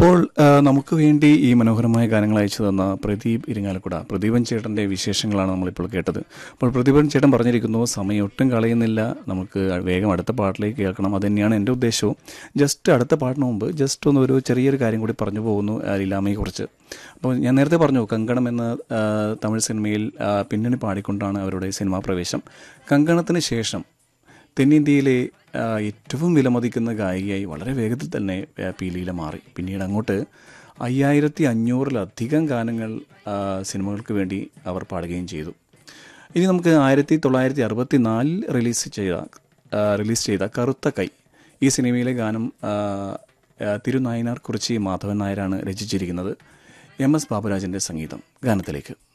അപ്പോൾ ആ, നമുക്ക് വേണ്ടി ഈ മനോഹരമായ ഗാനങ്ങൾ അയച്ചു തന്ന പ്രദീപ് ഇരിങ്ങാലക്കുട പ്രദീപൻ ചേട്ടൻ്റെ വിശേഷങ്ങളാണ് നമ്മളിപ്പോൾ കേട്ടത് അപ്പോൾ പ്രദീപൻ ചേട്ടൻ പറഞ്ഞിരിക്കുന്നു സമയം ഒട്ടും കളയുന്നില്ല നമുക്ക് വേഗം അടുത്ത പാട്ടിലേക്ക് കേൾക്കണം അത് തന്നെയാണ് എൻ്റെ ഉദ്ദേശവും ജസ്റ്റ് അടുത്ത പാട്ടിന് മുമ്പ് ജസ്റ്റ് ഒന്ന് ഒരു ചെറിയൊരു കാര്യം കൂടി പറഞ്ഞു പോകുന്നു ആ, ലീലാമ്മയെക്കുറിച്ച് അപ്പോൾ ഞാൻ നേരത്തെ പറഞ്ഞു കങ്കണം എന്ന ആ, തമിഴ് സിനിമയിൽ ആ, പിന്നണി പാടിക്കൊണ്ടാണ് അവരുടെ സിനിമാ പ്രവേശം കങ്കണത്തിന് ശേഷം തെന്നിന്ത്യയിലെ ആ, ഏറ്റവും വിലമതിക്കുന്ന ഗായികയായി വളരെ വേഗത്തിൽ തന്നെ ആ, പി ലീല മാറി പിന്നീട് അങ്ങോട്ട് അയ്യായിരത്തി അഞ്ഞൂറിലധികം ഗാനങ്ങൾ ആ, സിനിമകൾക്ക് വേണ്ടി അവർ പാടുകയും ചെയ്തു ഇനി നമുക്ക് ആയിരത്തി തൊള്ളായിരത്തി അറുപത്തി നാലിൽ റിലീസ് ചെയ്ത ആ, റിലീസ് ചെയ്ത കറുത്ത കൈ ഈ സിനിമയിലെ ഗാനം ആ, ആ, തിരുനായനാർ കുറിച്ചി മാധവൻ നായരാണ് രചിച്ചിരിക്കുന്നത് എം എസ് ബാബുരാജിൻ്റെ സംഗീതം ഗാനത്തിലേക്ക്